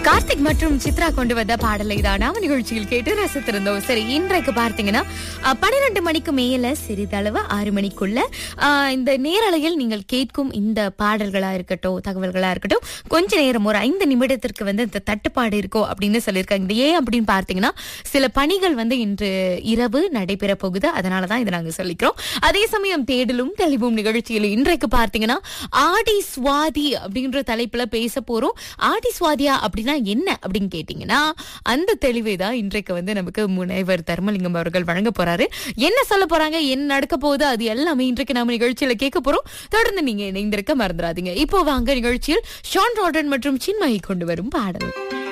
கார்த்திக் மற்றும் சித்ரா கொண்டு வந்த பாடலை தான் நாம நிகழ்ச்சியில் கேட்டு ரசித்திருந்தோம் சரி இன்றைக்கு பார்த்தீங்கன்னா பன்னிரெண்டு மணிக்கு மேல சிறிதளவு ஆறு மணிக்குள்ள ஆஹ், இந்த நேரலையில் நீங்கள் கேட்கும் இந்த பாடல்களா இருக்கட்டும் தகவல்களா இருக்கட்டும் கொஞ்ச நேரம் ஒரு ஐந்து நிமிடத்திற்கு வந்து இந்த தட்டுப்பாடு இருக்கும் அப்படின்னு சொல்லியிருக்காங்க இது ஏன் அப்படின்னு பார்த்தீங்கன்னா சில பணிகள் வந்து இன்று இரவு நடைபெற போகுது அதனாலதான் இதை நாங்க சொல்லிக்கிறோம் அதே சமயம் தேடலும் தெளிவும் நிகழ்ச்சியில் இன்றைக்கு பார்த்தீங்கன்னா ஆடி சுவாதி அப்படின்ற தலைப்புல பேச போறோம் ஆடி சுவாதியா அப்படின்னா என்ன அப்படின்னு கேட்டீங்கன்னா அந்த தெளிவை தான் இன்றைக்கு வந்து நமக்கு முனைவர் தர்மலிங்கம் அவர்கள் வழங்க போறாரு என்ன சொல்ல போறாங்க என்ன நடக்க போகுது அது எல்லாமே இன்றைக்கு நாம நிகழ்ச்சியில கேட்க போறோம் தொடர்ந்து நீங்க இணைந்திருக்க மறந்துடாதீங்க இப்போ வாங்க நிகழ்ச்சியில் ஷான் ராடன் மற்றும் சின்மயி கொண்டு வரும் பாடல்